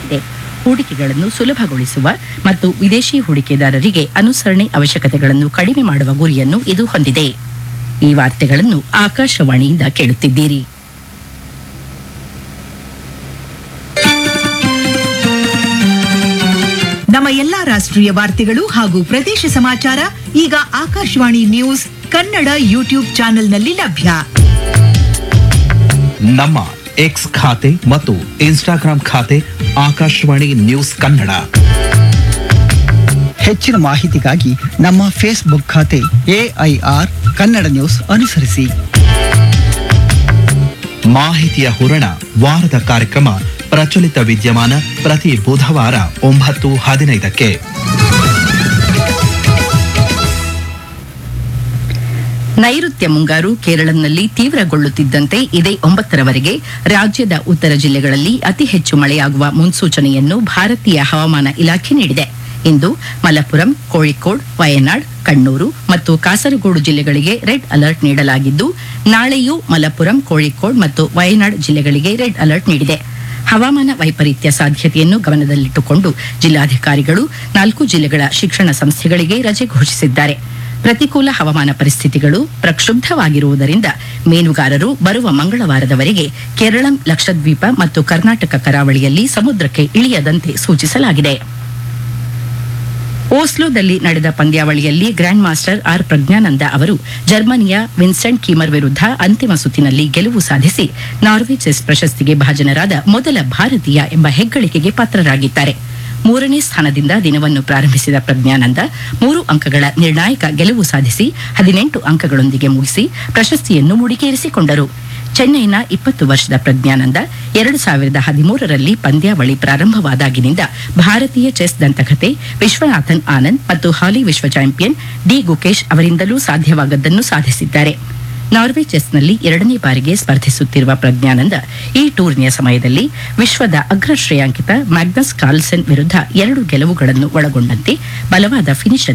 ಇದೆ ಹೂಡಿಕೆಗಳನ್ನು ಸುಲಭಗೊಳಿಸುವ ಮತ್ತು ವಿದೇಶಿ ಹೂಡಿಕೆದಾರರಿಗೆ ಅನುಸರಣೆ ಅವಶ್ಯಕತೆಗಳನ್ನು ಕಡಿಮೆ ಮಾಡುವ ಗುರಿಯನ್ನು ಇದು ಹೊಂದಿದೆ ಈ ವಾರ್ತೆಗಳನ್ನು ಆಕಾಶವಾಣಿಯಿಂದ ಕೇಳುತ್ತಿದ್ದೀರಿ ನಮ್ಮ ಎಲ್ಲಾ ರಾಷ್ಟ್ರೀಯ ವಾರ್ತೆಗಳು ಹಾಗೂ ಪ್ರದೇಶ ಸಮಾಚಾರ ಈಗ ಆಕಾಶವಾಣಿ ನ್ಯೂಸ್ ಕನ್ನಡ ಯೂಟ್ಯೂಬ್ ಚಾನೆಲ್ನಲ್ಲಿ ಲಭ್ಯ ನಮ್ಮ ಎಕ್ಸ್ ಖಾತೆ ಮತ್ತು ಇನ್ಸ್ಟಾಗ್ರಾಂ ಖಾತೆ ಆಕಾಶವಾಣಿ ನ್ಯೂಸ್ ಕನ್ನಡ ಹೆಚ್ಚಿನ ಮಾಹಿತಿಗಾಗಿ ನಮ್ಮ ಫೇಸ್ಬುಕ್ ಖಾತೆ ಎಐಆರ್ ಕನ್ನಡ ನ್ಯೂಸ್ ಅನುಸರಿಸಿ ಮಾಹಿತಿಯ ಹೂರಣ ವಾರದ ಕಾರ್ಯಕ್ರಮ ಪ್ರಚಲಿತ ವಿದ್ಯಮಾನ ಪ್ರತಿ ಬುಧವಾರ ಒಂಬತ್ತು ಹದಿನೈದಕ್ಕೆ ನೈಋತ್ಯ ಮುಂಗಾರು ಕೇರಳಂನಲ್ಲಿ ತೀವ್ರಗೊಳ್ಳುತ್ತಿದ್ದಂತೆ ಇದೇ ಒಂಬತ್ತರವರೆಗೆ ರಾಜ್ಯದ ಉತ್ತರ ಜಿಲ್ಲೆಗಳಲ್ಲಿ ಅತಿ ಹೆಚ್ಚು ಮಳೆಯಾಗುವ ಮುನ್ಸೂಚನೆಯನ್ನು ಭಾರತೀಯ ಹವಾಮಾನ ಇಲಾಖೆ ನೀಡಿದೆ ಇಂದು ಮಲಪ್ಪುರಂ ಕೋಳಿಕೋಡ್ ವಯನಾಡ್ ಕಣ್ಣೂರು ಮತ್ತು ಕಾಸರಗೋಡು ಜಿಲ್ಲೆಗಳಿಗೆ ರೆಡ್ ಅಲರ್ಟ್ ನೀಡಲಾಗಿದ್ದು ನಾಳೆಯೂ ಮಲಪ್ಪುರಂ ಕೋಳಿಕೋಡ್ ಮತ್ತು ವಯನಾಡ್ ಜಿಲ್ಲೆಗಳಿಗೆ ರೆಡ್ ಅಲರ್ಟ್ ನೀಡಿದೆ ಹವಾಮಾನ ವೈಪರೀತ್ಯ ಸಾಧ್ಯತೆಯನ್ನು ಗಮನದಲ್ಲಿಟ್ಟುಕೊಂಡು ಜಿಲ್ಲಾಧಿಕಾರಿಗಳು ನಾಲ್ಕು ಜಿಲ್ಲೆಗಳ ಶಿಕ್ಷಣ ಸಂಸ್ಥೆಗಳಿಗೆ ರಜೆ ಘೋಷಿಸಿದ್ದಾರೆ ಪ್ರತಿಕೂಲ ಹವಾಮಾನ ಪರಿಸ್ಥಿತಿಗಳು ಪ್ರಕ್ಷುಬ್ಧವಾಗಿರುವುದರಿಂದ ಮೀನುಗಾರರು ಬರುವ ಮಂಗಳವಾರದವರೆಗೆ ಕೇರಳಂ ಲಕ್ಷದ್ವೀಪ ಮತ್ತು ಕರ್ನಾಟಕ ಕರಾವಳಿಯಲ್ಲಿ ಸಮುದ್ರಕ್ಕೆ ಇಳಿಯದಂತೆ ಸೂಚಿಸಲಾಗಿದೆ ಓಸ್ಲೋದಲ್ಲಿ ನಡೆದ ಪಂದ್ಯಾವಳಿಯಲ್ಲಿ ಗ್ರ್ಯಾಂಡ್ ಮಾಸ್ಟರ್ ಆರ್ ಪ್ರಜ್ಞಾನಂದ ಅವರು ಜರ್ಮನಿಯ ವಿನ್ಸೆಂಟ್ ಕೀಮರ್ ವಿರುದ್ಧ ಅಂತಿಮ ಸುತ್ತಿನಲ್ಲಿ ಗೆಲುವು ಸಾಧಿಸಿ ನಾರ್ವೆ ಚೆಸ್ ಪ್ರಶಸ್ತಿಗೆ ಭಾಜನರಾದ ಮೊದಲ ಭಾರತೀಯ ಎಂಬ ಹೆಗ್ಗಳಿಕೆಗೆ ಪಾತ್ರರಾಗಿದ್ದಾರೆ ಮೂರನೇ ಸ್ಥಾನದಿಂದ ದಿನವನ್ನು ಪ್ರಾರಂಭಿಸಿದ ಪ್ರಜ್ಞಾನಂದ ಮೂರು ಅಂಕಗಳ ನಿರ್ಣಾಯಕ ಗೆಲುವು ಸಾಧಿಸಿ ಹದಿನೆಂಟು ಅಂಕಗಳೊಂದಿಗೆ ಮುಗಿಸಿ ಪ್ರಶಸ್ತಿಯನ್ನು ಮುಡಿಗೇರಿಸಿಕೊಂಡರು ಚೆನ್ನೈನ ಇಪ್ಪತ್ತು ವರ್ಷದ ಪ್ರಜ್ಞಾನಂದ ಎರಡು ಸಾವಿರದ ಹದಿಮೂರರಲ್ಲಿ ಪಂದ್ಯಾವಳಿ ಪ್ರಾರಂಭವಾದಾಗಿನಿಂದ ಭಾರತೀಯ ಚೆಸ್ ದಂತಕತೆ ವಿಶ್ವನಾಥನ್ ಆನಂದ್ ಮತ್ತು ಹಾಲಿ ವಿಶ್ವ ಚಾಂಪಿಯನ್ ಡಿ ಗುಕೇಶ್ ಅವರಿಂದಲೂ ಸಾಧ್ಯವಾಗದ್ದನ್ನು ಸಾಧಿಸಿದ್ದಾರೆ ನಾರ್ವೆ ಚೆಸ್ನಲ್ಲಿ ಎರಡನೇ ಬಾರಿಗೆ ಸ್ಪರ್ಧಿಸುತ್ತಿರುವ ಪ್ರಜ್ಞಾನಂದ ಈ ಟೂರ್ನಿಯ ಸಮಯದಲ್ಲಿ ವಿಶ್ವದ ಅಗ್ರ ಶ್ರೇಯಾಂಕಿತ ಮ್ಯಾಗ್ನಸ್ ಕಾರ್ಲ್ಸನ್ ವಿರುದ್ಧ ಎರಡು ಗೆಲುವುಗಳನ್ನು ಒಳಗೊಂಡಂತೆ ಬಲವಾದ ಫಿನಿಶ್